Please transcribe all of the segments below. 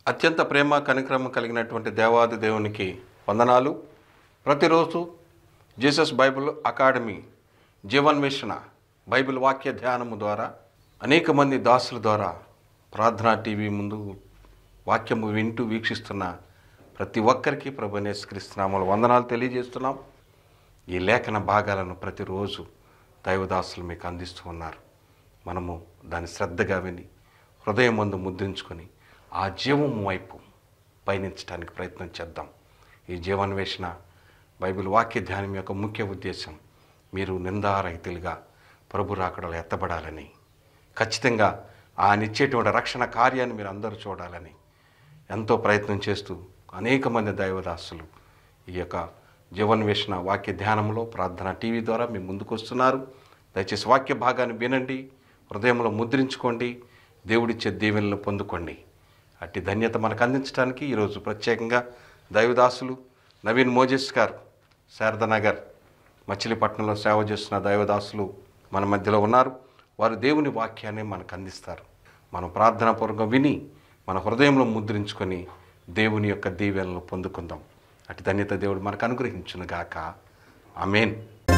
అత్యంత ప్రేమ కనిక్రమం కలిగినటువంటి దేవాది దేవునికి వందనాలు ప్రతిరోజు జీసస్ బైబిల్ అకాడమీ జీవన్వేషణ బైబిల్ వాక్య ధ్యానము ద్వారా అనేక మంది దాసుల ద్వారా ప్రార్థనా టీవీ ముందు వాక్యము వింటూ వీక్షిస్తున్న ప్రతి ఒక్కరికి ప్రభు నేస్కరిస్తున్నాము వందనాలు తెలియజేస్తున్నాం ఈ లేఖన భాగాలను ప్రతిరోజు దైవదాసులు మీకు అందిస్తూ ఉన్నారు మనము దాన్ని శ్రద్ధగా విని హృదయం ముందు ముద్రించుకొని ఆ జీవం వైపు పయనించడానికి ప్రయత్నం చేద్దాం ఈ జీవన్వేషణ బైబిల్ వాక్య ధ్యానం యొక్క ముఖ్య ఉద్దేశం మీరు నిందారహితులుగా ప్రభు రాకడలో ఎత్తబడాలని ఖచ్చితంగా ఆయన ఇచ్చేటువంటి రక్షణ కార్యాన్ని మీరు అందరూ చూడాలని ఎంతో ప్రయత్నం చేస్తూ అనేక మంది దైవదాసులు ఈ యొక్క జీవన్వేషణ వాక్య ధ్యానంలో ప్రార్థన టీవీ ద్వారా మీ ముందుకు వస్తున్నారు దయచేసి వాక్య భాగాన్ని వినండి హృదయంలో ముద్రించుకోండి దేవుడిచ్చే దీవెనలను పొందుకోండి అట్టి ధన్యత మనకు అందించడానికి ఈరోజు ప్రత్యేకంగా దైవదాసులు నవీన్ మోజెస్ గారు శారదానగర్ మచిలీపట్నంలో సేవ చేస్తున్న దైవదాసులు మన మధ్యలో ఉన్నారు వారు దేవుని వాక్యాన్ని మనకు అందిస్తారు మనం ప్రార్థనాపూర్వకంగా విని మన హృదయంలో ముద్రించుకొని దేవుని యొక్క దీవెనలు పొందుకుందాం అటు ధన్యత దేవుడు మనకు అనుగ్రహించును గాక ఆమెన్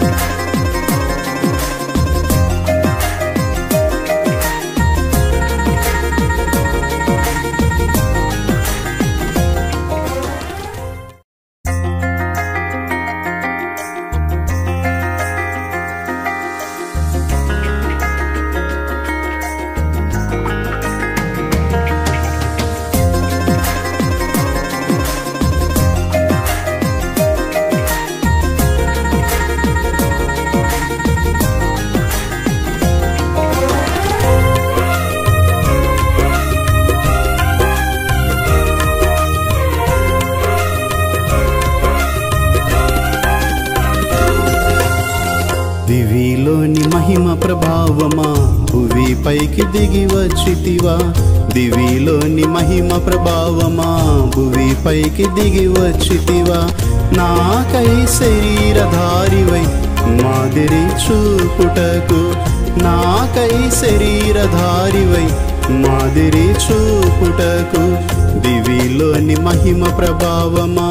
దివిలోని మహిమ ప్రభావమా భువి పైకి దిగి వచ్చితివా దివిలోని మహిమ ప్రభావమా భువి పైకి దిగి వచ్చితివా నాకై శరీరధారివై మాదిరి చూపుటకు నాకై శరీరధారివై మాదిరి చూపుటకు దివిలోని మహిమ ప్రభావమా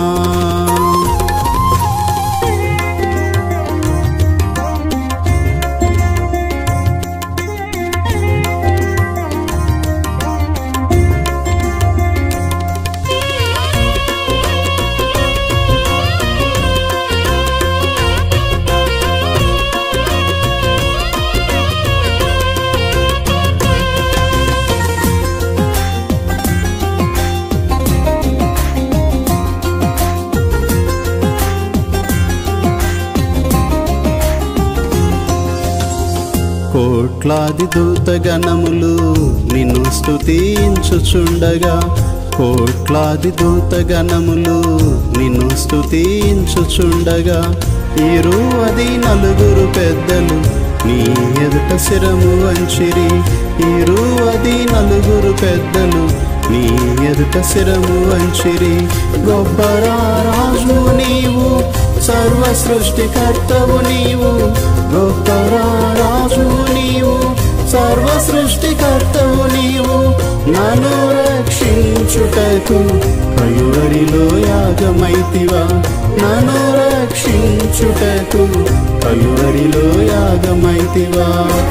కోట్లాది దూతగణములు నిన్ను స్తుతించుచుండగా కోట్లాది దూతగణములు నిన్ను స్తుతించుచుండగా ఇరువది నలుగురు పెద్దలు నీ ఎదుట శిరము వంచిరి ఇరువది నలుగురు పెద్దలు నీ ఎదుట శిరము వంచిరి గొప్పరా రాజు నీవు సర్వ సృష్టికర్తవు నీవు గొప్పరా రాజు నీవు సర్వ సృష్టికర్తవు నీవు నన్ను రక్షించుటకు కలువరిలో యాగమైతివా నన్ను రక్షించుటకు కలువరిలో యాగమైతివా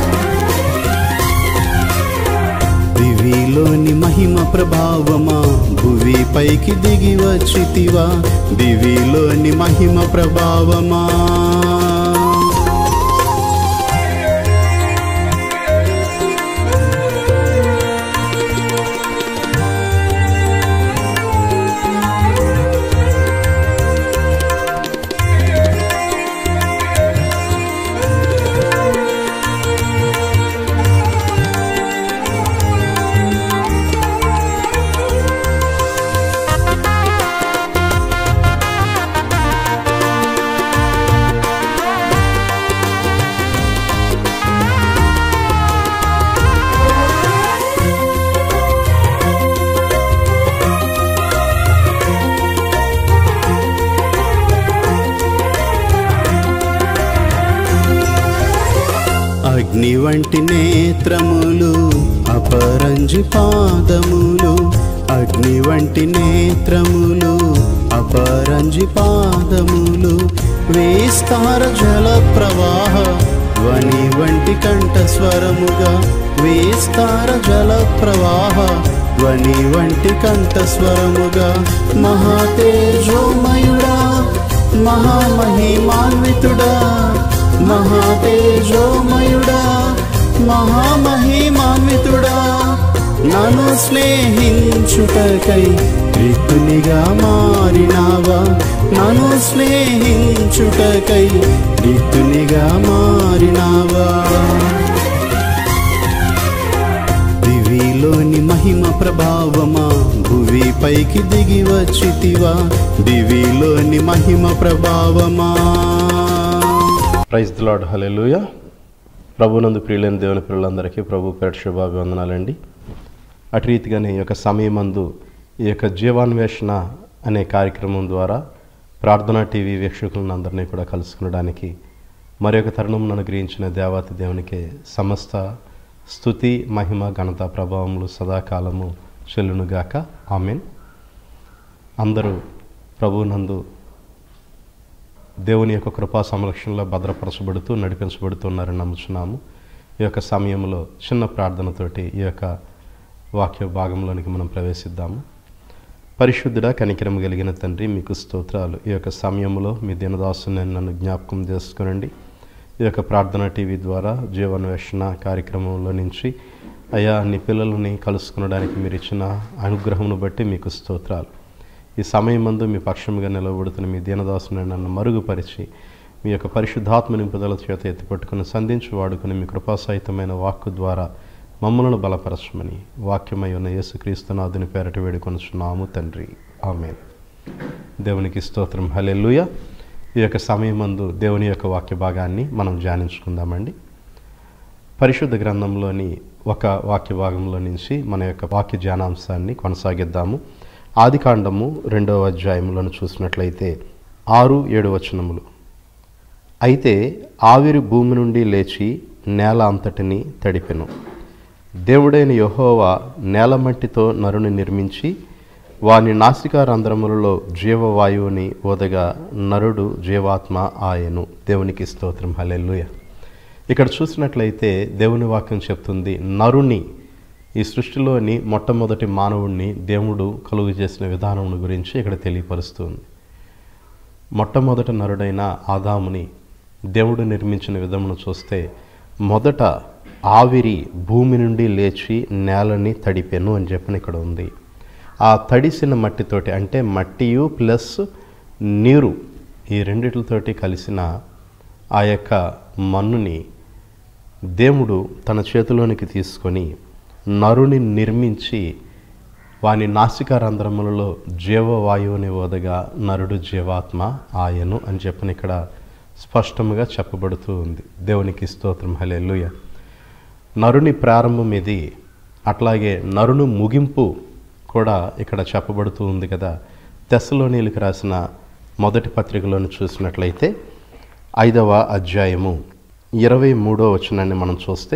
దివిలోని మహిమ ప్రభావమా భువి పైకి దిగి వచ్చితివా దివిలోని మహిమ ప్రభావమా అగ్ని వంటి నేత్రములు అపరంజి పాదములు అగ్ని వంటి నేత్రములు అపరంజి పాదములు వేస్తార జల ప్రవాహ ధ్వని వంటి కంఠ స్వరముగా వేస్తార జల ప్రవాహ ధ్వని వంటి కంఠ స్వరముగా మహాతేజోమయుడా మహామహిమాన్వితుడా మహాతేజోమయుడా మహామహిమాన్వితుడా నన్ను స్నేహించుటకై రితునిగా మారినావా నన్ను స్నేహించుటకై రితునిగా మారినావా దివిలోని మహిమ ప్రభావమా భువి పైకి దిగి వచ్చితివా దివిలోని మహిమ ప్రభావమా ప్రైజ్ ది లార్డ్ హల్లెలూయ ప్రభునందు ప్రియులైన దేవుని పిల్లలందరికీ ప్రభు పేట శుభాభివందనాలండి అటు రీతిగానే ఈ యొక్క సమయమందు ఈ యొక్క జీవాన్వేషణ అనే కార్యక్రమం ద్వారా ప్రార్థనా టీవీ వీక్షకులను అందరినీ కూడా కలుసుకునడానికి మరి ఒక తరుణం అనుగ్రహించిన దేవాతి దేవునికి సమస్త స్థుతి మహిమ ఘనత ప్రభావములు సదాకాలము చెల్లునుగాక ఆమెన్ అందరూ ప్రభునందు దేవుని యొక్క కృపా సంరక్షణలో భద్రపరచబడుతూ నడిపించబడుతున్నారని నమ్ముచున్నాము ఈ యొక్క సమయంలో చిన్న ప్రార్థనతోటి ఈ యొక్క వాక్య భాగంలోనికి మనం ప్రవేశిద్దాము పరిశుద్ధుడ కనికరం కలిగిన తండ్రి మీకు స్తోత్రాలు ఈ యొక్క సమయంలో మీ దినదాసుని నన్ను జ్ఞాపకం చేసుకునండి ఈ యొక్క ప్రార్థన టీవీ ద్వారా జీవన్వేషణ కార్యక్రమంలో నుంచి అయా నీ పిల్లలని కలుసుకునడానికి మీరు ఇచ్చిన అనుగ్రహమును బట్టి మీకు స్తోత్రాలు ఈ సమయమందు మీ పక్షముగా నిలబడుతున్న మీ దీనదాసుని నన్ను మరుగుపరిచి మీ యొక్క పరిశుద్ధాత్మ నింపుదల చేత ఎత్తిపట్టుకుని సంధించి వాడుకుని మీ కృపాసహితమైన వాక్కు ద్వారా మమ్మలను బలపరచమని వాక్యమై ఉన్న యేసుక్రీస్తునాథుని పేరట వేడుకొనుచున్నాము తండ్రి ఆమె దేవునికి స్తోత్రం హలెల్లుయ ఈ యొక్క సమయమందు దేవుని యొక్క వాక్య భాగాన్ని మనం ధ్యానించుకుందామండి పరిశుద్ధ గ్రంథంలోని ఒక వాక్య భాగంలో నుంచి మన యొక్క వాక్య ధ్యానాంశాన్ని కొనసాగిద్దాము ఆదికాండము రెండవ అధ్యాయంలోను చూసినట్లయితే ఆరు ఏడు వచనములు అయితే ఆవిరి భూమి నుండి లేచి నేల అంతటిని తడిపెను దేవుడైన యెహోవా నేల మట్టితో నరుని నిర్మించి వాని నాసికారంధ్రములలో జీవవాయువుని ఓదగా నరుడు జీవాత్మ ఆయను దేవునికి స్తోత్రం హలెల్లుయ ఇక్కడ చూసినట్లయితే దేవుని వాక్యం చెప్తుంది నరుని ఈ సృష్టిలోని మొట్టమొదటి మానవుణ్ణి దేవుడు కలుగు చేసిన విధానం గురించి ఇక్కడ తెలియపరుస్తుంది మొట్టమొదట నరుడైన ఆదాముని దేవుడు నిర్మించిన విధమును చూస్తే మొదట ఆవిరి భూమి నుండి లేచి నేలని తడిపెను అని చెప్పని ఇక్కడ ఉంది ఆ తడిసిన మట్టితోటి అంటే మట్టియు ప్లస్ నీరు ఈ రెండిటితోటి కలిసిన ఆ యొక్క మన్నుని దేవుడు తన చేతిలోనికి తీసుకొని నరుని నిర్మించి వాని నాసిక రంధ్రములలో జీవవాయువుని ఓదగా నరుడు జీవాత్మ ఆయను అని చెప్పని ఇక్కడ స్పష్టంగా చెప్పబడుతూ ఉంది దేవునికి స్తోత్రం హలెల్లుయ నరుని ప్రారంభం ఇది అట్లాగే నరుని ముగింపు కూడా ఇక్కడ చెప్పబడుతూ ఉంది కదా తెస్సలోనీలకు రాసిన మొదటి పత్రికలోను చూసినట్లయితే ఐదవ అధ్యాయము ఇరవై మూడో వచనాన్ని మనం చూస్తే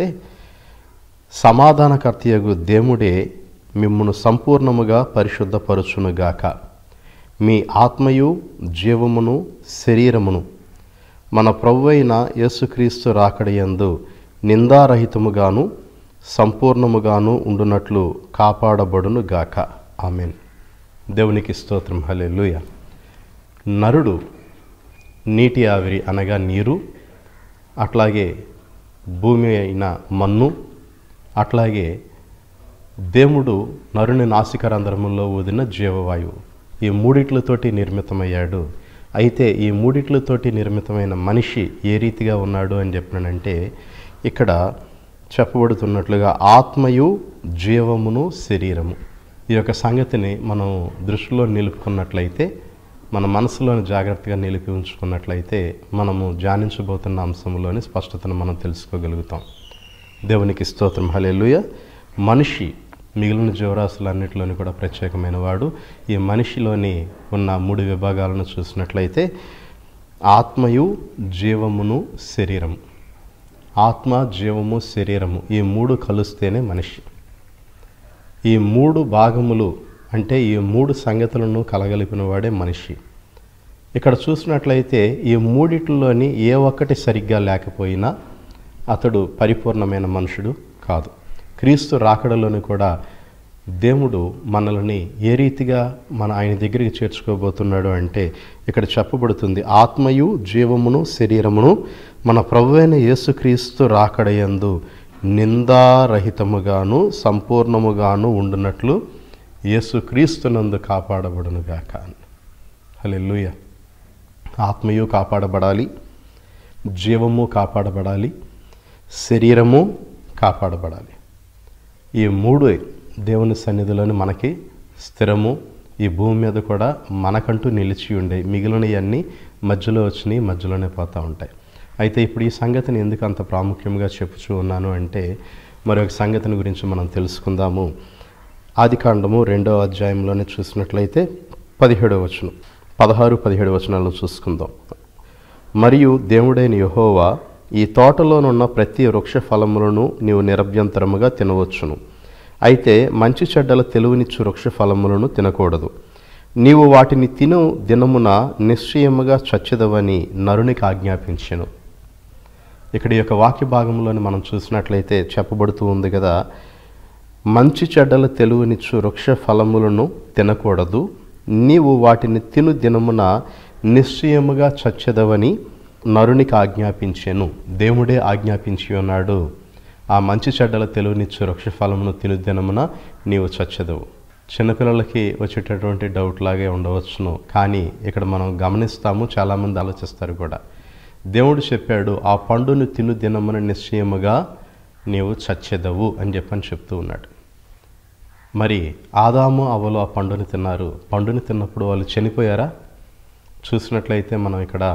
సమాధానకర్తయగు దేవుడే మిమ్మును సంపూర్ణముగా పరిశుద్ధపరచునుగాక మీ ఆత్మయు జీవమును శరీరమును మన ప్రభువైన యేసుక్రీస్తు రాకడయందు నిందారహితముగాను సంపూర్ణముగాను ఉండునట్లు కాపాడబడును గాక ఆమెన్ దేవునికి స్తోత్రం హలెలుయ నరుడు నీటి ఆవిరి అనగా నీరు అట్లాగే భూమి అయిన మన్ను అట్లాగే దేవుడు నరుని నాసికరంధ్రములో ఊదిన జీవవాయువు ఈ మూడిట్లతోటి నిర్మితమయ్యాడు అయితే ఈ మూడిట్లతోటి నిర్మితమైన మనిషి ఏ రీతిగా ఉన్నాడు అని చెప్పినానంటే ఇక్కడ చెప్పబడుతున్నట్లుగా ఆత్మయు జీవమును శరీరము ఈ యొక్క సంగతిని మనం దృష్టిలో నిలుపుకున్నట్లయితే మన మనసులోని జాగ్రత్తగా నిలిపి ఉంచుకున్నట్లయితే మనము ధ్యానించబోతున్న అంశంలోని స్పష్టతను మనం తెలుసుకోగలుగుతాం దేవునికి స్తోత్రం హలెలుయ మనిషి మిగిలిన జీవరాశులన్నిటిలోని కూడా ప్రత్యేకమైన వాడు ఈ మనిషిలోని ఉన్న మూడు విభాగాలను చూసినట్లయితే ఆత్మయు జీవమును శరీరము ఆత్మ జీవము శరీరము ఈ మూడు కలుస్తేనే మనిషి ఈ మూడు భాగములు అంటే ఈ మూడు సంగతులను కలగలిపిన వాడే మనిషి ఇక్కడ చూసినట్లయితే ఈ మూడిట్లోని ఏ ఒక్కటి సరిగ్గా లేకపోయినా అతడు పరిపూర్ణమైన మనుషుడు కాదు క్రీస్తు రాకడలోని కూడా దేవుడు మనల్ని ఏ రీతిగా మన ఆయన దగ్గరికి చేర్చుకోబోతున్నాడు అంటే ఇక్కడ చెప్పబడుతుంది ఆత్మయు జీవమును శరీరమును మన ప్రభువైన యేసుక్రీస్తు రాకడయందు నిందారహితముగాను సంపూర్ణముగాను ఉండునట్లు యేసుక్రీస్తునందు కాపాడబడునుగాక హల్లెలూయా ఆత్మయు కాపాడబడాలి జీవము కాపాడబడాలి శరీరము కాపాడబడాలి ఈ మూడు దేవుని సన్నిధిలోని మనకి స్థిరము ఈ భూమి మీద కూడా మనకంటూ నిలిచి ఉండే మిగిలినవన్నీ మధ్యలో వచ్చినాయి మధ్యలోనే పోతూ ఉంటాయి అయితే ఇప్పుడు ఈ సంగతిని ఎందుకు అంత ప్రాముఖ్యంగా చెప్పుచూ ఉన్నాను అంటే మరొక సంగతిని గురించి మనం తెలుసుకుందాము ఆదికాండము రెండవ అధ్యాయంలోనే చూసినట్లయితే పదిహేడవ వచనం పదహారు పదిహేడు వచనాలను చూసుకుందాం మరియు దేవుడైన యహోవా ఈ తోటలోనున్న ప్రతి వృక్ష ఫలములను నీవు నిరభ్యంతరముగా తినవచ్చును అయితే మంచి చెడ్డల తెలుగునిచ్చు వృక్ష ఫలములను తినకూడదు నీవు వాటిని తిను దినమున నిశ్చయముగా చచ్చదవని నరునికి ఆజ్ఞాపించెను ఇక్కడ ఈ యొక్క వాక్య భాగంలోని మనం చూసినట్లయితే చెప్పబడుతూ ఉంది కదా మంచి చెడ్డల తెలుగునిచ్చు వృక్ష ఫలములను తినకూడదు నీవు వాటిని తిను దినమున నిశ్చయముగా చచ్చెదవని నరునికి ఆజ్ఞాపించాను దేవుడే ఆజ్ఞాపించి ఉన్నాడు ఆ మంచి చెడ్డల తెలుగునిచ్చు వృక్ష ఫలమును తిను దినమున నీవు చచ్చెదవు చిన్నపిల్లలకి వచ్చేటటువంటి డౌట్ లాగే ఉండవచ్చును కానీ ఇక్కడ మనం గమనిస్తాము చాలామంది ఆలోచిస్తారు కూడా దేవుడు చెప్పాడు ఆ పండును తిను దినమున నిశ్చయముగా నీవు చచ్చెదవు అని చెప్పని చెప్తూ ఉన్నాడు మరి ఆదాము అవలు ఆ పండుని తిన్నారు పండుని తిన్నప్పుడు వాళ్ళు చనిపోయారా చూసినట్లయితే మనం ఇక్కడ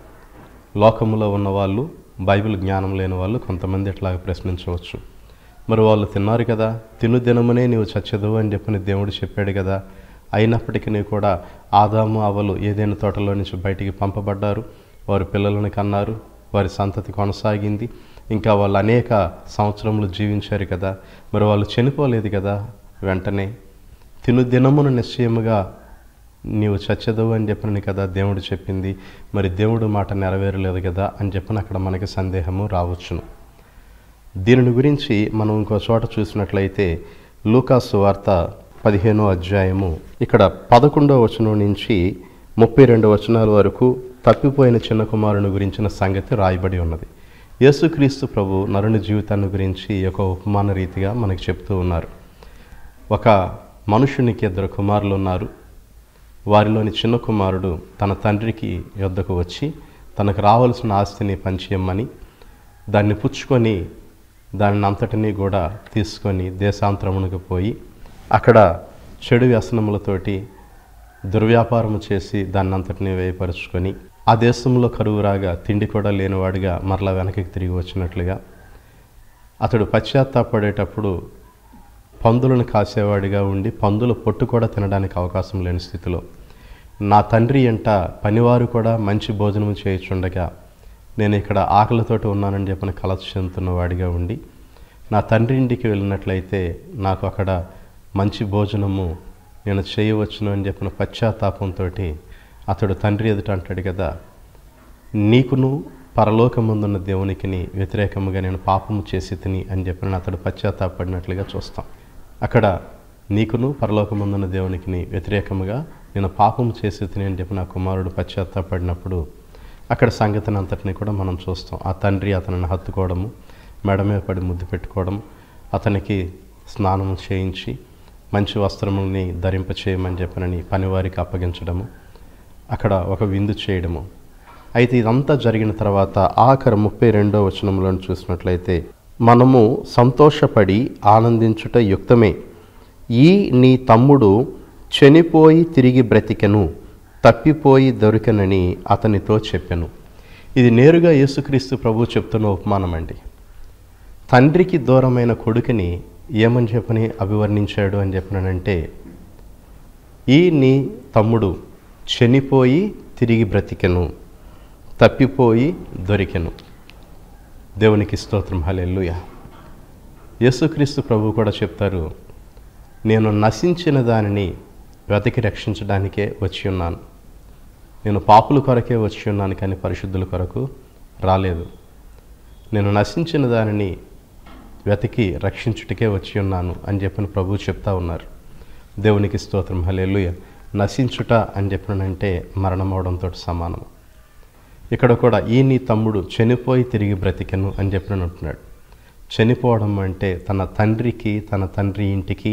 లోకములో ఉన్న వాళ్ళు బైబిల్ జ్ఞానం లేని వాళ్ళు కొంతమంది ఇట్లాగ ప్రశ్నించవచ్చు మరి వాళ్ళు తిన్నారు కదా తిను దినమునే నీవు చచ్చదు అని చెప్పని దేవుడు చెప్పాడు కదా అయినప్పటికీ కూడా ఆదాము అవలు ఏదైనా తోటలో నుంచి బయటికి పంపబడ్డారు వారు పిల్లలను కన్నారు వారి సంతతి కొనసాగింది ఇంకా వాళ్ళు అనేక సంవత్సరములు జీవించారు కదా మరి వాళ్ళు చనిపోలేదు కదా వెంటనే తిను దినమును నిశ్చయముగా నీవు చచ్చదు అని చెప్పని కదా దేవుడు చెప్పింది మరి దేవుడు మాట నెరవేరలేదు కదా అని చెప్పని అక్కడ మనకి సందేహము రావచ్చును దీనిని గురించి మనం ఇంకో చోట చూసినట్లయితే లూకాసు వార్త పదిహేనో అధ్యాయము ఇక్కడ పదకొండో వచనం నుంచి ముప్పై రెండు వచనాల వరకు తప్పిపోయిన చిన్న కుమారుని గురించిన సంగతి రాయబడి ఉన్నది యేసుక్రీస్తు ప్రభు నరుని జీవితాన్ని గురించి ఒక ఉపమాన రీతిగా మనకి చెప్తూ ఉన్నారు ఒక మనుషునికి ఇద్దరు కుమారులు ఉన్నారు వారిలోని చిన్న కుమారుడు తన తండ్రికి యొద్దకు వచ్చి తనకు రావాల్సిన ఆస్తిని పంచేయమని దాన్ని పుచ్చుకొని దానిని అంతటినీ కూడా తీసుకొని దేశాంతరమునకు పోయి అక్కడ చెడు వ్యసనములతోటి దుర్వ్యాపారము చేసి దాన్ని అంతటినీ వేయపరుచుకొని ఆ దేశంలో కరువు రాగా తిండి కూడా లేనివాడిగా మరలా వెనక్కి తిరిగి వచ్చినట్లుగా అతడు పశ్చాత్తాపడేటప్పుడు పందులను కాసేవాడిగా ఉండి పందుల పొట్టు కూడా తినడానికి అవకాశం లేని స్థితిలో నా తండ్రి ఎంట పనివారు కూడా మంచి భోజనం చేయుచుండగా నేను ఇక్కడ ఆకలితోటి ఉన్నానని చెప్పిన కలత చెందుతున్న వాడిగా ఉండి నా తండ్రి ఇంటికి వెళ్ళినట్లయితే నాకు అక్కడ మంచి భోజనము నేను చేయవచ్చును అని చెప్పిన పశ్చాత్తాపంతో అతడు తండ్రి ఎదుట అంటాడు కదా నీకును పరలోకముందున్న దేవునికిని వ్యతిరేకముగా నేను పాపము చేసి తిని అని చెప్పిన అతడు పశ్చాత్తాపడినట్లుగా చూస్తాం అక్కడ నీకును పరలోకముందున్న దేవునికిని వ్యతిరేకముగా నేను పాపము చేసి తిని అని చెప్పి నా కుమారుడు పశ్చాత్తాపడినప్పుడు అక్కడ సంగతిని అంతటిని కూడా మనం చూస్తాం ఆ తండ్రి అతనిని హత్తుకోవడము మెడ మీద పడి ముద్దు పెట్టుకోవడం అతనికి స్నానం చేయించి మంచి వస్త్రముల్ని ధరింప చేయమని చెప్పనని పనివారికి అప్పగించడము అక్కడ ఒక విందు చేయడము అయితే ఇదంతా జరిగిన తర్వాత ఆఖరి ముప్పై రెండో వచనంలో చూసినట్లయితే మనము సంతోషపడి ఆనందించుట యుక్తమే ఈ నీ తమ్ముడు చనిపోయి తిరిగి బ్రతికెను తప్పిపోయి దొరికెనని అతనితో చెప్పెను ఇది నేరుగా యేసుక్రీస్తు ప్రభు చెప్తున్న ఉపమానం అండి తండ్రికి దూరమైన కొడుకుని ఏమని చెప్పని అభివర్ణించాడు అని చెప్పినానంటే ఈ నీ తమ్ముడు చనిపోయి తిరిగి బ్రతికెను తప్పిపోయి దొరికెను దేవునికి స్తోత్రం హలెల్లుయ యేసుక్రీస్తు ప్రభు కూడా చెప్తారు నేను నశించిన దానిని వెతికి రక్షించడానికే వచ్చి ఉన్నాను నేను పాపుల కొరకే వచ్చి ఉన్నాను కానీ పరిశుద్ధుల కొరకు రాలేదు నేను నశించిన దానిని వెతికి రక్షించుటకే వచ్చి ఉన్నాను అని చెప్పిన ప్రభు చెప్తా ఉన్నారు దేవునికి స్తోత్రం హలేలుయ నశించుట అని చెప్పినంటే మరణం అవడంతో సమానం ఇక్కడ కూడా ఈ నీ తమ్ముడు చనిపోయి తిరిగి బ్రతికెను అని చెప్పిన అంటున్నాడు చనిపోవడం అంటే తన తండ్రికి తన తండ్రి ఇంటికి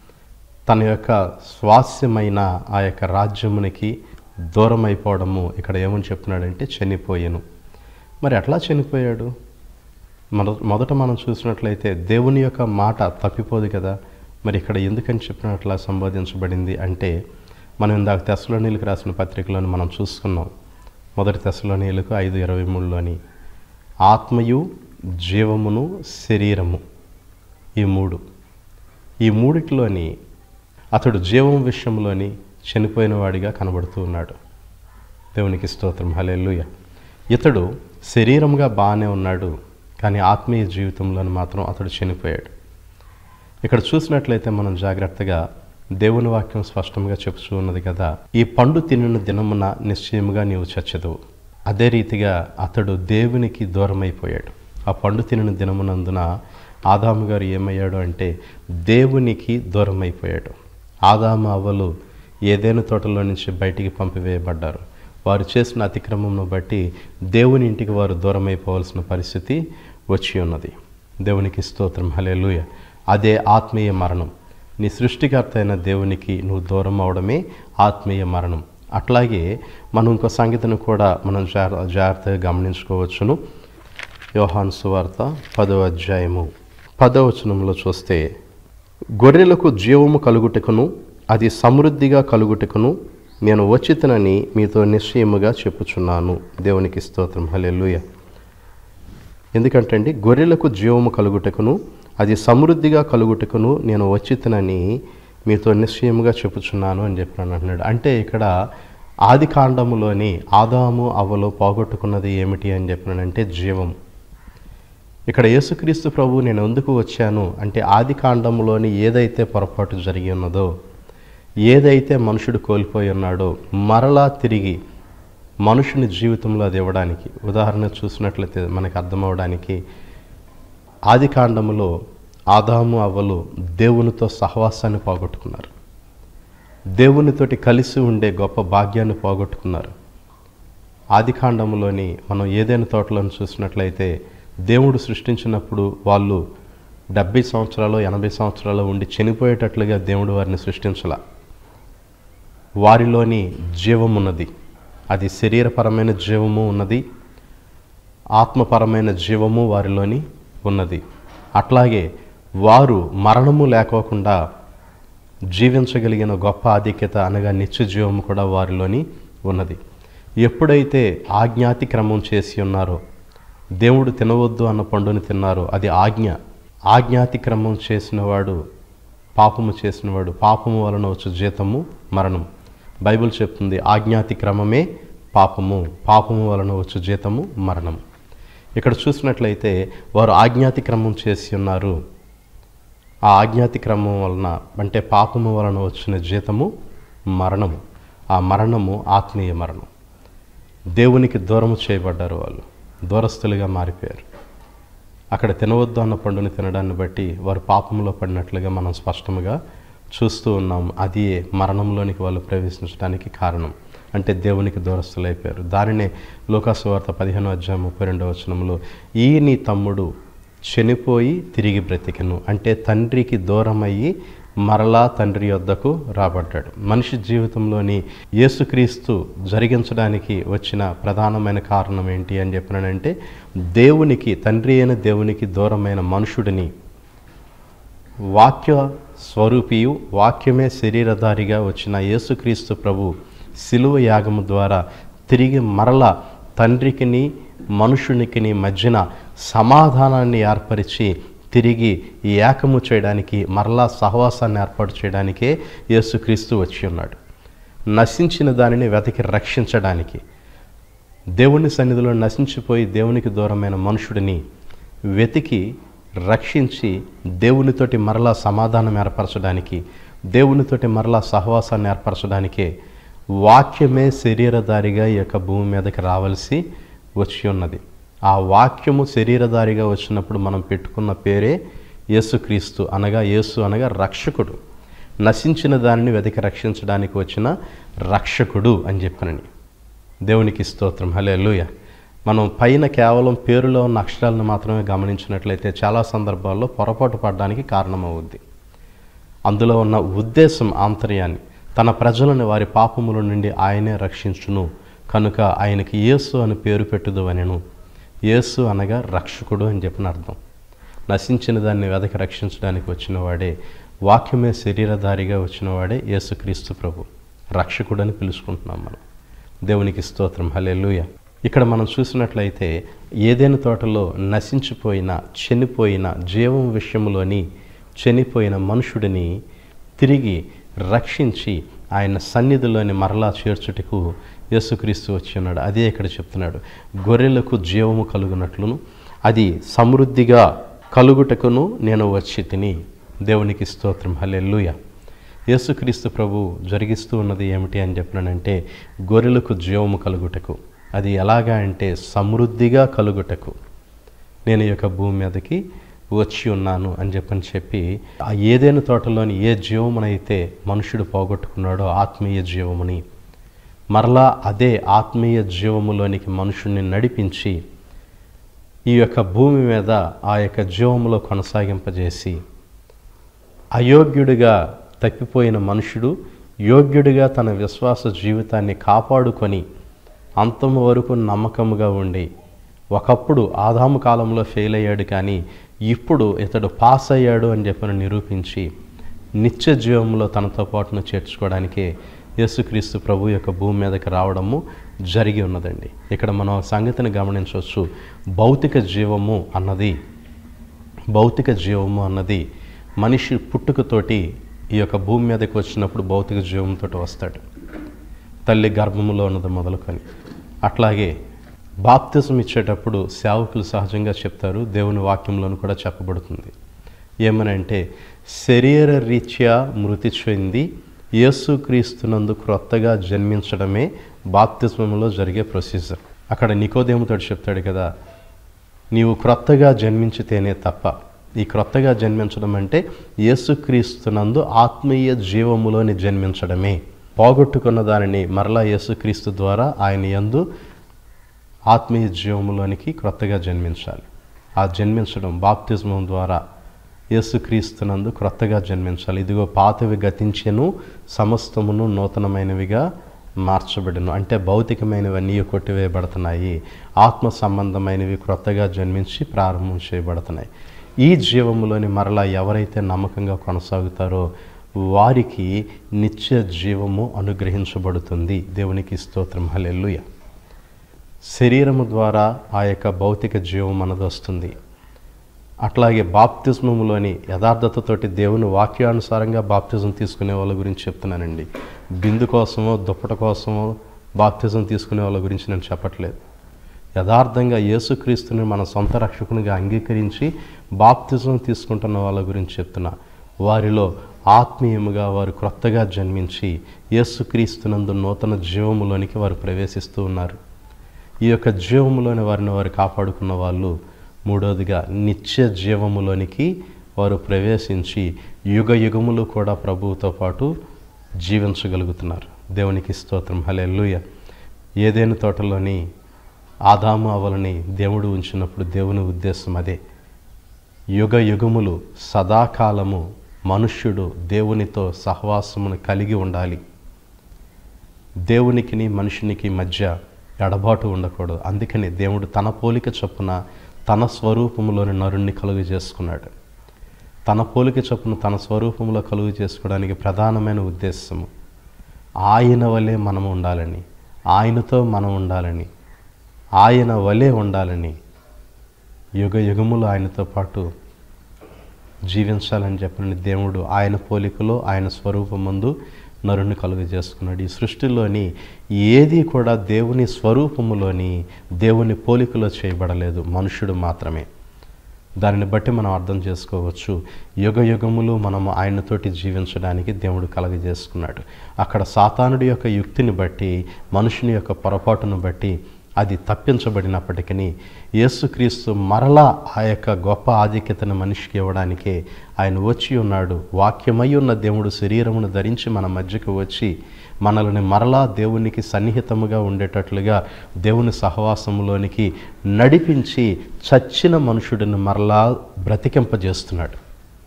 తన యొక్క స్వాస్యమైన ఆ యొక్క రాజ్యమునికి దూరం అయిపోవడము ఇక్కడ ఏమని చెప్తున్నాడంటే చనిపోయాను మరి ఎట్లా చనిపోయాడు మొద మొదట మనం చూసినట్లయితే దేవుని యొక్క మాట తప్పిపోదు కదా మరి ఇక్కడ ఎందుకని చెప్పినట్లా సంబోధించబడింది అంటే మనం ఇందాక తెసలోనీలకు రాసిన పత్రికలోని మనం చూసుకున్నాం మొదటి తెసలోనీలకు ఐదు ఇరవై మూడులోని ఆత్మయు జీవమును శరీరము ఈ మూడు ఈ మూడిటిలోని అతడు జీవం విషయంలోని చనిపోయిన వాడిగా కనబడుతూ ఉన్నాడు దేవునికి స్తోత్రం హలెల్లుయ ఇతడు శరీరంగా బాగానే ఉన్నాడు కానీ ఆత్మీయ జీవితంలో మాత్రం అతడు చనిపోయాడు ఇక్కడ చూసినట్లయితే మనం జాగ్రత్తగా దేవుని వాక్యం స్పష్టంగా చెప్తూ ఉన్నది కదా ఈ పండు తినిన దినమున నిశ్చయముగా నీవు చచ్చదువు అదే రీతిగా అతడు దేవునికి దూరమైపోయాడు ఆ పండు తినిన దినమునందున ఆదాము గారు ఏమయ్యాడు అంటే దేవునికి దూరమైపోయాడు ఆదాము అవ్వలు ఏదైనా తోటలో నుంచి బయటికి పంపివేయబడ్డారు వారు చేసిన అతిక్రమంను బట్టి దేవుని ఇంటికి వారు దూరమైపోవాల్సిన పరిస్థితి వచ్చి ఉన్నది దేవునికి స్తోత్రం హలేలుయ అదే ఆత్మీయ మరణం నీ సృష్టికర్త అయిన దేవునికి నువ్వు దూరం అవడమే ఆత్మీయ మరణం అట్లాగే మనం ఇంకో సంగతిని కూడా మనం జాగ్ర జాగ్రత్తగా గమనించుకోవచ్చును యోహాన్ సువార్త పదవ అధ్యాయము పదవ వచనంలో చూస్తే గొర్రెలకు జీవము కలుగుటకును అది సమృద్ధిగా కలుగుటకును నేను వచ్చితనని మీతో నిశ్చయముగా చెప్పుచున్నాను దేవునికి స్తోత్రం హలెల్లుయ ఎందుకంటే అండి గొర్రెలకు జీవము కలుగుటకును అది సమృద్ధిగా కలుగుటకును నేను వచ్చితనని మీతో నిశ్చయముగా చెప్పుచున్నాను అని చెప్పినాను అంటున్నాడు అంటే ఇక్కడ ఆది కాండములోని ఆదాము అవ్వలో పోగొట్టుకున్నది ఏమిటి అని చెప్పినానంటే జీవం ఇక్కడ యేసుక్రీస్తు ప్రభు నేను ఎందుకు వచ్చాను అంటే ఆది కాండంలోని ఏదైతే పొరపాటు జరిగి ఉన్నదో ఏదైతే మనుషుడు కోల్పోయి ఉన్నాడో మరలా తిరిగి మనుషుని జీవితంలో అది ఇవ్వడానికి ఉదాహరణ చూసినట్లయితే మనకు అర్థమవడానికి ఆది కాండములో ఆదాము అవ్వలు దేవునితో సహవాసాన్ని పోగొట్టుకున్నారు దేవునితోటి కలిసి ఉండే గొప్ప భాగ్యాన్ని పోగొట్టుకున్నారు ఆది కాండములోని మనం ఏదైనా తోటలను చూసినట్లయితే దేవుడు సృష్టించినప్పుడు వాళ్ళు డెబ్బై సంవత్సరాలు ఎనభై సంవత్సరాలు ఉండి చనిపోయేటట్లుగా దేవుడు వారిని సృష్టించాల వారిలోని జీవం ఉన్నది అది శరీరపరమైన జీవము ఉన్నది ఆత్మపరమైన జీవము వారిలోని ఉన్నది అట్లాగే వారు మరణము లేకోకుండా జీవించగలిగిన గొప్ప ఆధిక్యత అనగా నిత్య జీవము కూడా వారిలోని ఉన్నది ఎప్పుడైతే ఆజ్ఞాతి క్రమం చేసి ఉన్నారో దేవుడు తినవద్దు అన్న పండుని తిన్నారో అది ఆజ్ఞ ఆజ్ఞాతి క్రమం చేసినవాడు పాపము చేసినవాడు పాపము వలన వచ్చు జీతము మరణం బైబిల్ చెప్తుంది ఆజ్ఞాతి క్రమమే పాపము పాపము వలన వచ్చు జీతము మరణం ఇక్కడ చూసినట్లయితే వారు ఆజ్ఞాతి క్రమం చేసి ఉన్నారు ఆ ఆజ్ఞాతి క్రమం వలన అంటే పాపము వలన వచ్చిన జీతము మరణము ఆ మరణము ఆత్మీయ మరణం దేవునికి దూరము చేయబడ్డారు వాళ్ళు దూరస్తులుగా మారిపోయారు అక్కడ తినవద్దు అన్న పండుని తినడాన్ని బట్టి వారు పాపంలో పడినట్లుగా మనం స్పష్టంగా చూస్తూ ఉన్నాం అది మరణంలోనికి వాళ్ళు ప్రవేశించడానికి కారణం అంటే దేవునికి దూరస్తులైపోయారు దానినే లోకాసు వార్త పదిహేను అధ్యాయం ముప్పై రెండవ వచనంలో ఈ నీ తమ్ముడు చనిపోయి తిరిగి బ్రతికెను అంటే తండ్రికి దూరమయ్యి మరలా తండ్రి యొద్దకు రాబడ్డాడు మనిషి జీవితంలోని యేసుక్రీస్తు జరిగించడానికి వచ్చిన ప్రధానమైన కారణం ఏంటి అని చెప్పినానంటే దేవునికి తండ్రి అయిన దేవునికి దూరమైన మనుషుడిని వాక్య స్వరూపియు వాక్యమే శరీరధారిగా వచ్చిన యేసుక్రీస్తు ప్రభు శిలువ యాగము ద్వారా తిరిగి మరల తండ్రికిని మనుషునికిని మధ్యన సమాధానాన్ని ఏర్పరిచి తిరిగి ఈ ఏకము చేయడానికి మరలా సహవాసాన్ని ఏర్పాటు చేయడానికే యేసుక్రీస్తు వచ్చి ఉన్నాడు నశించిన దానిని వెతికి రక్షించడానికి దేవుని సన్నిధిలో నశించిపోయి దేవునికి దూరమైన మనుషుడిని వెతికి రక్షించి దేవునితోటి మరలా సమాధానం ఏర్పరచడానికి దేవునితోటి మరలా సహవాసాన్ని ఏర్పరచడానికే వాక్యమే శరీరధారిగా ఈ యొక్క భూమి మీదకి రావాల్సి వచ్చి ఉన్నది ఆ వాక్యము శరీరధారిగా వచ్చినప్పుడు మనం పెట్టుకున్న పేరే యేసుక్రీస్తు అనగా యేసు అనగా రక్షకుడు నశించిన దానిని వెతికి రక్షించడానికి వచ్చిన రక్షకుడు అని చెప్పానని దేవునికి స్తోత్రం హలేలుయ మనం పైన కేవలం పేరులో ఉన్న అక్షరాలను మాత్రమే గమనించినట్లయితే చాలా సందర్భాల్లో పొరపాటు పడడానికి కారణమవుద్ది అందులో ఉన్న ఉద్దేశం ఆంతర్యాన్ని తన ప్రజలను వారి పాపముల నుండి ఆయనే రక్షించును కనుక ఆయనకి యేసు అని పేరు పెట్టుదు అనెను యేసు అనగా రక్షకుడు అని చెప్పిన అర్థం నశించిన దాన్ని వెదకి రక్షించడానికి వచ్చిన వాడే వాక్యమే శరీరధారిగా వచ్చిన వాడే యేసుక్రీస్తు ప్రభు రక్షకుడు అని పిలుచుకుంటున్నాం మనం దేవునికి స్తోత్రం హల్లెలూయ ఇక్కడ మనం చూసినట్లయితే ఏదైనా తోటలో నశించిపోయిన చనిపోయిన జీవం విషయంలోని చనిపోయిన మనుషుడిని తిరిగి రక్షించి ఆయన సన్నిధిలోని మరలా చేర్చుటకు యేసుక్రీస్తు వచ్చి ఉన్నాడు అదే ఇక్కడ చెప్తున్నాడు గొర్రెలకు జీవము కలుగునట్లును అది సమృద్ధిగా కలుగుటకును నేను వచ్చి తిని దేవునికి స్తోత్రం హల్లెలూయ యేసుక్రీస్తు ప్రభు జరిగిస్తూ ఉన్నది ఏమిటి అని చెప్పినానంటే గొర్రెలకు జీవము కలుగుటకు అది ఎలాగా అంటే సమృద్ధిగా కలుగుటకు నేను ఈ యొక్క భూమి మీదకి వచ్చి ఉన్నాను అని చెప్పని చెప్పి ఆ ఏదైనా తోటలోని ఏ జీవమునైతే మనుషుడు పోగొట్టుకున్నాడో ఆత్మీయ జీవముని మరలా అదే ఆత్మీయ జీవములోనికి మనుషుణ్ణి నడిపించి ఈ యొక్క భూమి మీద ఆ యొక్క జీవములో కొనసాగింపజేసి అయోగ్యుడిగా తప్పిపోయిన మనుషుడు యోగ్యుడిగా తన విశ్వాస జీవితాన్ని కాపాడుకొని అంతము వరకు నమ్మకముగా ఉండి ఒకప్పుడు ఆదాము కాలంలో ఫెయిల్ అయ్యాడు కానీ ఇప్పుడు ఇతడు పాస్ అయ్యాడు అని చెప్పని నిరూపించి నిత్య జీవంలో తనతో పాటును చేర్చుకోవడానికే యేసుక్రీస్తు ప్రభు యొక్క భూమి మీదకి రావడము జరిగి ఉన్నదండి ఇక్కడ మనం ఒక సంగతిని గమనించవచ్చు భౌతిక జీవము అన్నది భౌతిక జీవము అన్నది మనిషి పుట్టుకతోటి ఈ యొక్క భూమి మీదకి వచ్చినప్పుడు భౌతిక జీవంతో వస్తాడు తల్లి గర్భములో ఉన్నది మొదలుకొని అట్లాగే బాప్తిజం ఇచ్చేటప్పుడు సేవకులు సహజంగా చెప్తారు దేవుని వాక్యంలోనూ కూడా చెప్పబడుతుంది ఏమనంటే శరీర రీత్యా మృతి చెంది యేసుక్రీస్తునందు క్రొత్తగా జన్మించడమే బాప్తిజంలో జరిగే ప్రొసీజర్ అక్కడ నికోదేముతో చెప్తాడు కదా నీవు క్రొత్తగా జన్మించితేనే తప్ప ఈ క్రొత్తగా జన్మించడం అంటే యేసుక్రీస్తునందు ఆత్మీయ జీవములోని జన్మించడమే పోగొట్టుకున్న దానిని మరలా యేసుక్రీస్తు ద్వారా ఆయన యందు ఆత్మీయ జీవములోనికి క్రొత్తగా జన్మించాలి ఆ జన్మించడం బాప్తిజమం ద్వారా యేసుక్రీస్తునందు క్రొత్తగా జన్మించాలి ఇదిగో పాతవి గతించెను సమస్తమును నూతనమైనవిగా మార్చబడిను అంటే భౌతికమైనవన్నీ కొట్టివేయబడుతున్నాయి ఆత్మ సంబంధమైనవి క్రొత్తగా జన్మించి ప్రారంభం చేయబడుతున్నాయి ఈ జీవములోని మరలా ఎవరైతే నమ్మకంగా కొనసాగుతారో వారికి నిత్య జీవము అనుగ్రహించబడుతుంది దేవునికి స్తోత్రం హల్లెలూయా శరీరము ద్వారా ఆ యొక్క భౌతిక జీవం మనది వస్తుంది అట్లాగే బాప్తిజములోని యథార్థతతోటి దేవుని వాక్యానుసారంగా బాప్తిజం తీసుకునే వాళ్ళ గురించి చెప్తున్నానండి బిందు కోసమో దుప్పట కోసమో బాప్తిజం తీసుకునే వాళ్ళ గురించి నేను చెప్పట్లేదు యథార్థంగా యేసుక్రీస్తుని మన సొంత రక్షకునిగా అంగీకరించి బాప్తిజం తీసుకుంటున్న వాళ్ళ గురించి చెప్తున్నా వారిలో ఆత్మీయముగా వారు క్రొత్తగా జన్మించి యేసుక్రీస్తునందు నూతన జీవములోనికి వారు ప్రవేశిస్తూ ఉన్నారు ఈ యొక్క జీవములోని వారిని వారు కాపాడుకున్న వాళ్ళు మూడవదిగా నిత్య జీవములోనికి వారు ప్రవేశించి యుగ యుగములు కూడా ప్రభువుతో పాటు జీవించగలుగుతున్నారు దేవునికి స్తోత్రం హలెల్లుయ ఏదేను తోటలోని ఆదాము అవలని దేవుడు ఉంచినప్పుడు దేవుని ఉద్దేశం అదే యుగ యుగములు సదాకాలము మనుష్యుడు దేవునితో సహవాసమును కలిగి ఉండాలి దేవునికిని మనుషునికి మధ్య ఎడబాటు ఉండకూడదు అందుకని దేవుడు తన పోలిక చొప్పున తన స్వరూపంలోని నరుణ్ణి కలుగు చేసుకున్నాడు తన పోలిక చొప్పున తన స్వరూపంలో కలుగు చేసుకోవడానికి ప్రధానమైన ఉద్దేశము ఆయన వలె మనం ఉండాలని ఆయనతో మనం ఉండాలని ఆయన వలె ఉండాలని యుగ యుగములు ఆయనతో పాటు జీవించాలని చెప్పిన దేవుడు ఆయన పోలికలో ఆయన స్వరూపమందు నరుని కలుగు చేసుకున్నాడు ఈ సృష్టిలోని ఏది కూడా దేవుని స్వరూపములోని దేవుని పోలికలో చేయబడలేదు మనుషుడు మాత్రమే దానిని బట్టి మనం అర్థం చేసుకోవచ్చు యుగ యుగములు మనము ఆయనతోటి జీవించడానికి దేవుడు కలగజేసుకున్నాడు అక్కడ సాతానుడి యొక్క యుక్తిని బట్టి మనుషుని యొక్క పొరపాటును బట్టి అది తప్పించబడినప్పటికీ యేసుక్రీస్తు మరలా ఆ యొక్క గొప్ప ఆధిక్యతను మనిషికి ఇవ్వడానికే ఆయన వచ్చి ఉన్నాడు వాక్యమై ఉన్న దేవుడు శరీరమును ధరించి మన మధ్యకు వచ్చి మనల్ని మరలా దేవునికి సన్నిహితముగా ఉండేటట్లుగా దేవుని సహవాసంలోనికి నడిపించి చచ్చిన మనుషుడిని మరలా బ్రతికింపజేస్తున్నాడు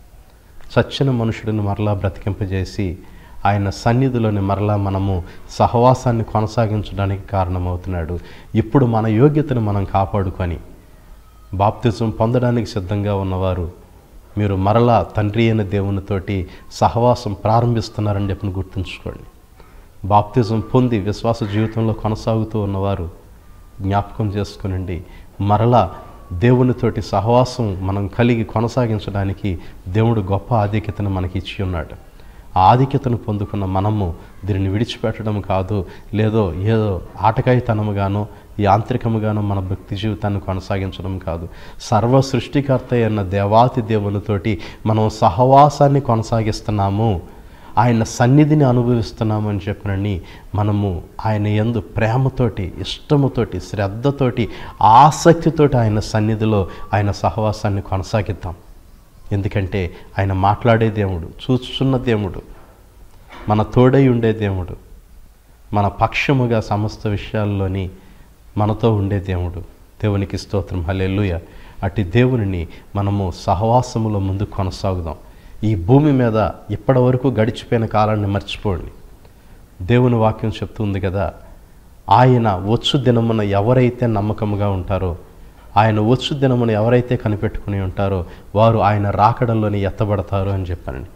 చచ్చిన మనుషుడిని మరలా బ్రతికింపజేసి ఆయన సన్నిధిలోని మరలా మనము సహవాసాన్ని కొనసాగించడానికి కారణమవుతున్నాడు ఇప్పుడు మన యోగ్యతను మనం కాపాడుకొని బాప్తిజం పొందడానికి సిద్ధంగా ఉన్నవారు మీరు మరలా తండ్రి అయిన దేవునితోటి సహవాసం ప్రారంభిస్తున్నారని చెప్పి గుర్తుంచుకోండి బాప్తిజం పొంది విశ్వాస జీవితంలో కొనసాగుతూ ఉన్నవారు జ్ఞాపకం చేసుకునండి మరలా దేవునితోటి సహవాసం మనం కలిగి కొనసాగించడానికి దేవుడు గొప్ప ఆధిక్యతను మనకి ఇచ్చి ఉన్నాడు ఆ ఆధిక్యతను పొందుకున్న మనము దీనిని విడిచిపెట్టడం కాదు లేదో ఏదో ఆటకాయితనముగానో యాంత్రికముగానో మన భక్తి జీవితాన్ని కొనసాగించడం కాదు సర్వ సృష్టికర్త అయిన దేవాతి దేవునితోటి మనం సహవాసాన్ని కొనసాగిస్తున్నాము ఆయన సన్నిధిని అనుభవిస్తున్నామని చెప్పినని మనము ఆయన ఎందు ప్రేమతోటి ఇష్టముతోటి శ్రద్ధతోటి ఆసక్తితోటి ఆయన సన్నిధిలో ఆయన సహవాసాన్ని కొనసాగిద్దాం ఎందుకంటే ఆయన మాట్లాడే దేవుడు చూస్తున్న దేవుడు మన తోడై ఉండే దేవుడు మన పక్షముగా సమస్త విషయాల్లోని మనతో ఉండే దేవుడు దేవునికి స్తోత్రం హల్లెలూయ అట్టి దేవునిని మనము సహవాసములో ముందు కొనసాగుదాం ఈ భూమి మీద ఇప్పటి వరకు గడిచిపోయిన కాలాన్ని మర్చిపోండి దేవుని వాక్యం చెప్తుంది కదా ఆయన వచ్చు దినమున ఎవరైతే నమ్మకముగా ఉంటారో ఆయన వచ్చు దినమున ఎవరైతే కనిపెట్టుకుని ఉంటారో వారు ఆయన రాకడలోని ఎత్తబడతారు అని చెప్పానండి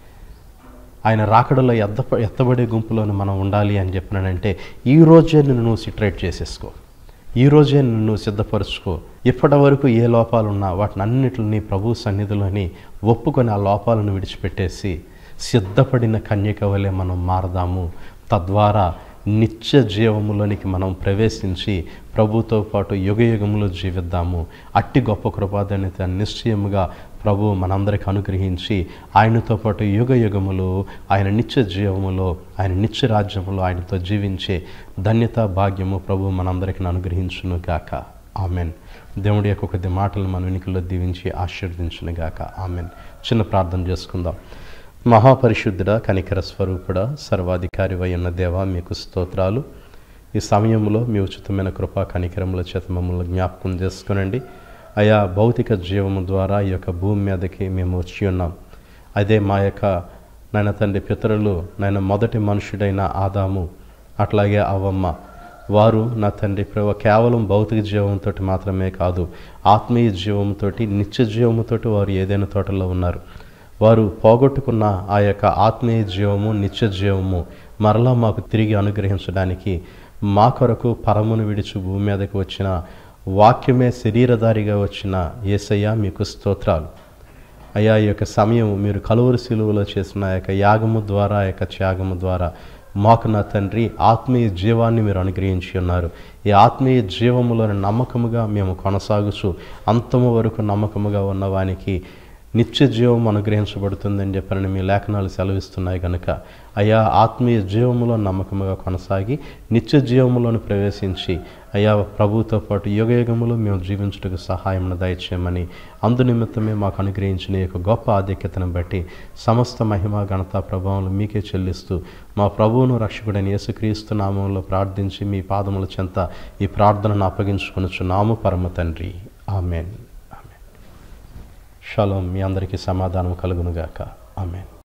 ఆయన రాకడలో ఎత్త ఎత్తబడే గుంపులోని మనం ఉండాలి అని చెప్పినానంటే ఈ రోజే నిన్ను నువ్వు సిట్రేట్ చేసేసుకో ఈ రోజే నిన్ను సిద్ధపరచుకో ఇప్పటి వరకు ఏ లోపాలు ఉన్నా వాటిని అన్నిటిని ప్రభు సన్నిధిలోని ఒప్పుకొని ఆ లోపాలను విడిచిపెట్టేసి సిద్ధపడిన కన్యక వలె మనం మారదాము తద్వారా నిత్య జీవములోనికి మనం ప్రవేశించి ప్రభుతో పాటు యుగ యుగములో జీవిద్దాము అట్టి గొప్ప కృపాదనిత నిశ్చయముగా ప్రభు మనందరికి అనుగ్రహించి ఆయనతో పాటు యుగ యుగములు ఆయన నిత్య జీవములో ఆయన నిత్య రాజ్యములో ఆయనతో జీవించే ధన్యత భాగ్యము ప్రభు మనందరికి అనుగ్రహించును గాక ఆమెన్ దేవుడి యొక్క కొద్ది మాటలు మన వెనుకల్లో దీవించి ఆశీర్వదించును గాక ఆమెన్ చిన్న ప్రార్థన చేసుకుందాం మహాపరిశుద్ధుడ కనికర స్వరూపుడ సర్వాధికారి ఉన్న దేవ మీకు స్తోత్రాలు ఈ సమయంలో మీ ఉచితమైన కృపా కనికరముల చేత మమ్మల్ని జ్ఞాపకం చేసుకునండి అయా భౌతిక జీవము ద్వారా ఈ యొక్క భూమి మీదకి మేము వచ్చి ఉన్నాం అదే మా యొక్క నాయన తండ్రి పితరులు నాయన మొదటి మనుషుడైన ఆదాము అట్లాగే అవమ్మ వారు నా తండ్రి ప్రభు కేవలం భౌతిక జీవంతో మాత్రమే కాదు ఆత్మీయ జీవంతో నిత్య జీవముతో వారు ఏదైనా తోటలో ఉన్నారు వారు పోగొట్టుకున్న ఆ యొక్క ఆత్మీయ జీవము నిత్య జీవము మరలా మాకు తిరిగి అనుగ్రహించడానికి మా కొరకు పరమును విడిచి భూమి మీదకి వచ్చిన వాక్యమే శరీరధారిగా వచ్చిన ఏసయ్య మీకు స్తోత్రాలు అయ్యా ఈ యొక్క సమయం మీరు కలువరి శిలువలో చేసిన ఆ యొక్క యాగము ద్వారా ఆ యొక్క త్యాగము ద్వారా మాకు నా తండ్రి ఆత్మీయ జీవాన్ని మీరు అనుగ్రహించి ఉన్నారు ఈ ఆత్మీయ జీవములోని నమ్మకముగా మేము కొనసాగుచు అంతము వరకు నమ్మకముగా ఉన్నవానికి నిత్య జీవం అనుగ్రహించబడుతుందని చెప్పని మీ లేఖనాలు సెలవిస్తున్నాయి కనుక అయా ఆత్మీయ జీవములో నమ్మకముగా కొనసాగి నిత్య జీవములోని ప్రవేశించి అయా ప్రభుతో పాటు యుగ యుగములో మేము జీవించుటకు సహాయం దయచేయమని అందు నిమిత్తమే మాకు అనుగ్రహించిన ఈ యొక్క గొప్ప ఆధిక్యతను బట్టి సమస్త మహిమ ఘనత ప్రభావం మీకే చెల్లిస్తూ మా ప్రభువును రక్షకుడైన యేసుక్రీస్తు నామంలో ప్రార్థించి మీ పాదముల చెంత ఈ ప్రార్థనను అప్పగించుకొనొచ్చు నాము పరమ తండ్రి ఆమెన్ ఆమెన్ షలోం మీ అందరికీ సమాధానం కలుగునుగాక ఆమెన్